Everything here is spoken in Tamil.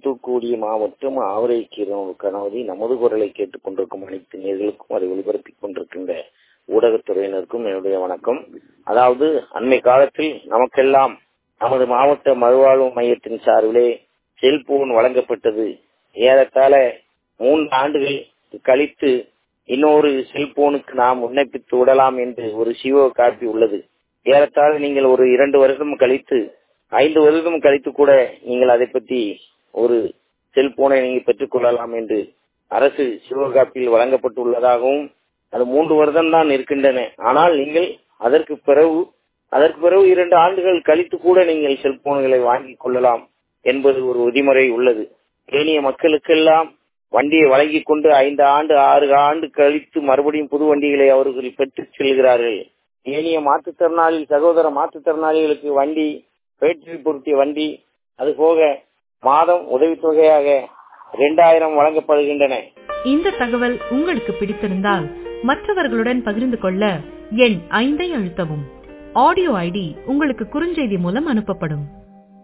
தூத்துக்குடி மாவட்டம் ஆவரைக்கீரன் கணவதி நமது குரலை கேட்டுக் கொண்டிருக்கும் அனைத்து நேர்களுக்கும் அதை ஒளிபரப்பிக் கொண்டிருக்கின்ற ஊடகத்துறையினருக்கும் என்னுடைய வணக்கம் அதாவது அண்மை காலத்தில் நமக்கெல்லாம் நமது மாவட்ட மறுவாழ்வு மையத்தின் சார்பிலே செல்போன் வழங்கப்பட்டது ஏறத்தாழ மூன்று ஆண்டுகள் கழித்து இன்னொரு செல்போனுக்கு நாம் விண்ணப்பித்து விடலாம் என்று ஒரு சிஓ காப்பி உள்ளது ஏறத்தாழ நீங்கள் ஒரு இரண்டு வருடம் கழித்து ஐந்து வருடம் கழித்து கூட நீங்கள் அதை பற்றி ஒரு செல்போனை நீங்கள் பெற்றுக் கொள்ளலாம் என்று அரசு சிவகாப்பியில் வழங்கப்பட்டுள்ளதாகவும் அது மூன்று வருடம் தான் இருக்கின்றன ஆனால் நீங்கள் அதற்கு பிறகு அதற்கு பிறகு இரண்டு ஆண்டுகள் கழித்து கூட நீங்கள் செல்போன்களை வாங்கிக் கொள்ளலாம் என்பது ஒரு விதிமுறை உள்ளது ஏனைய மக்களுக்கெல்லாம் வண்டியை வழங்கிக் கொண்டு ஐந்து ஆண்டு ஆறு ஆண்டு கழித்து மறுபடியும் புது வண்டிகளை அவர்கள் பெற்றுச் செல்கிறார்கள் ஏனைய மாற்றுத்திறனாளி சகோதர மாற்றுத்திறனாளிகளுக்கு வண்டி பேட்டரி பொருத்திய வண்டி அது போக மாதம் உதவித்தொகையாக இரண்டாயிரம் வழங்கப்படுகின்றன இந்த தகவல் உங்களுக்கு பிடித்திருந்தால் மற்றவர்களுடன் பகிர்ந்து கொள்ள எண் ஐந்தை அழுத்தவும் ஆடியோ ஐடி உங்களுக்கு குறுஞ்செய்தி மூலம் அனுப்பப்படும்